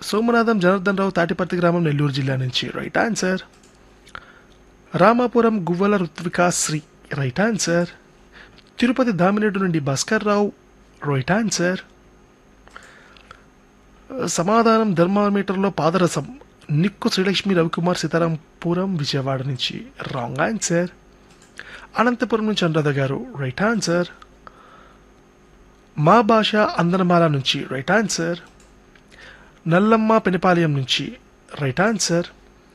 సోమనాథం జనార్దన్ రావు తాటిపర్తి గ్రామం నెల్లూరు జిల్లా నుంచి right answer Ramapuram Guvvala Ruthvika Sri right answer Tirupati Damineedu నుండి భాస్కర్ రావు రైట్ ఆన్సర్ సమాధానం ధర్మామీటర్లో పాదరసం నిక్కు శ్రీలక్ష్మి రవికుమార్ సీతారాంపురం విజయవాడ నుంచి రాంగ్ ఆన్సర్ అనంతపురం నుంచి అనురాధ గారు రైట్ ఆన్సర్ మా భాష అందనమాల నుంచి రైట్ ఆన్సర్ నల్లమ్మ పెనిపాలయం నుంచి right answer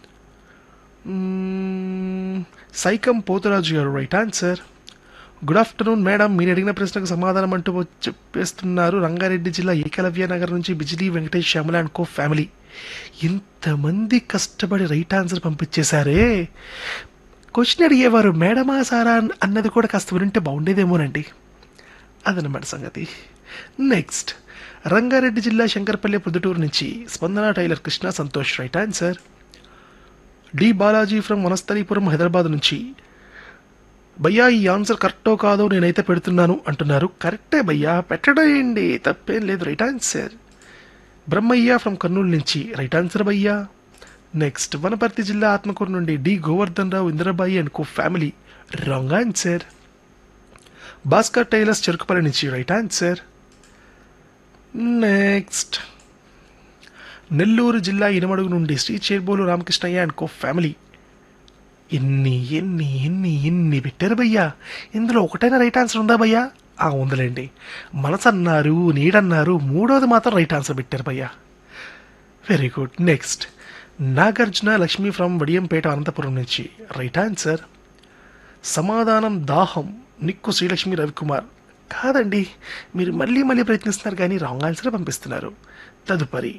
hmm, Saikam Poturaju garu right answer good afternoon madam మీరు అడిగిన ప్రశ్నకు సమాధానం అంటూ చెప్పేస్తున్నారు రంగారెడ్డి జిల్లా ఏకలవ్య నగర్ నుంచి Bijili Venkatesh Shyamala and co family ఇంతమంది కష్టపడి రైట్ ఆన్సర్ పంపించేశారే క్వశ్చన్ అడిగేవారు మేడమా సారా అన్- అన్నది కూడా కాస్త వింటే బాగుండేదేమోనండి అదనమాట సంగతి నెక్స్ట్ రంగారెడ్డి జిల్లా శంకర్పల్లి ప్రొద్దుటూరు నుంచి Spandana tailor Krishna Santosh right answer D Balaji from Vanasthalipuram Hyderabad నుంచి భయ్యా ఈ ఆన్సర్ కరెక్టో కాదో నేనైతే పెడుతున్నాను అంటున్నారు కరెక్టే భయ్యా పెట్టడేయండి తప్పేం లేదు right answer Brahmaiah from Kurnool నుంచి రైట్ ఆన్సర్ భయ్యా నెక్స్ట్ వనపర్తి జిల్లా ఆత్మకూరు నుండి D Govardhan Rao Indirabai and co family wrong answer Bhaskar tailors Cherukupalli నుంచి రైట్ ఆన్సర్ నెక్స్ట్ నెల్లూరు జిల్లా ఇనమడుగు నుండి Sri Cherbolu Ramakrishnaiah and co family ఎన్ని ఎన్ని ఎన్ని ఎన్ని పెట్టారు భయ్యా ఇందులో ఒకటైనా రైట్ ఆన్సర్ ఉందా భయ్యా ఆ ఉందిలేండి మనసు అన్నారు నీడన్నారు మూడోది మాత్రం రైట్ ఆన్సర్ పెట్టారు భయ్యా very good next Nagarjuna Lakshmi from Vadiyampeta Anantapur నుంచి రైట్ ఆన్సర్ సమాధానం దాహం నిక్కు శ్రీలక్ష్మి రవికుమార్ కాదండి మీరు మళ్ళీ మళ్ళీ ప్రయత్నిస్తున్నారు కానీ రాంగ్ ఆన్సర్ పంపిస్తున్నారు తదుపరి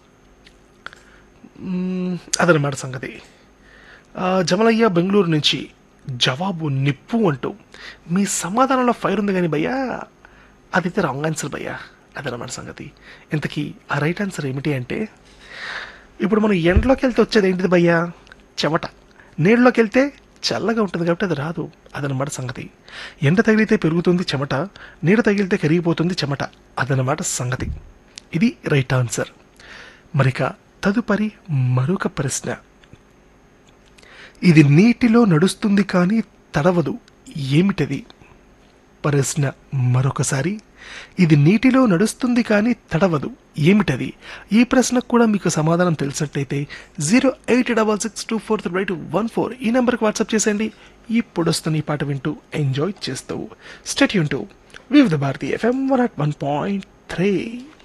మ్మ్, అదనమాట సంగతి ఆ, జమలయ్య బెంగళూరు నుంచి జవాబు నిప్పు అంటూ మీ సమాధానంలో ఫైర్ ఉంది కానీ భయ్యా అదైతే రాంగ్ ఆన్సర్ భయ్యా అదనమాట సంగతి ఇంతకీ ఆ రైట్ ఆన్సర్ ఏమిటి అంటే ఇప్పుడు మనం ఎండలోకి వెళ్తే వచ్చేది ఏంటిది భయ్యా చెమట నీళ్ళలోకి వెళ్తే చల్లగా ఉంటుంది కాబట్టి అది రాదు అదనమాట సంగతి ఎండ తగిలితే పెరుగుతుంది చెమట నీడ తగిలితే కరిగిపోతుంది చెమట అదనమాట సంగతి ఇది రైట్ ఆన్సర్ మరిక తదుపరి మరొక ప్రశ్న ఇది నీటిలో నడుస్తుంది కానీ తడవదు ఏమిటది ప్రశ్న మరొకసారి ఇది నీటిలో నడుస్తుంది కానీ తడవదు ఏమిటది ఈ ప్రశ్నకు కూడా మీకు సమాధానం తెలిసినట్టయితే zero eight double six two four three two one four ఈ నెంబర్కి వాట్సాప్ చేసేయండి ఇప్పుడు వస్తున్న ఈ పాట వింటూ ఎంజాయ్ చేస్తూ స్టెట్ యూన్ to Vividh Bharati FM one at one point three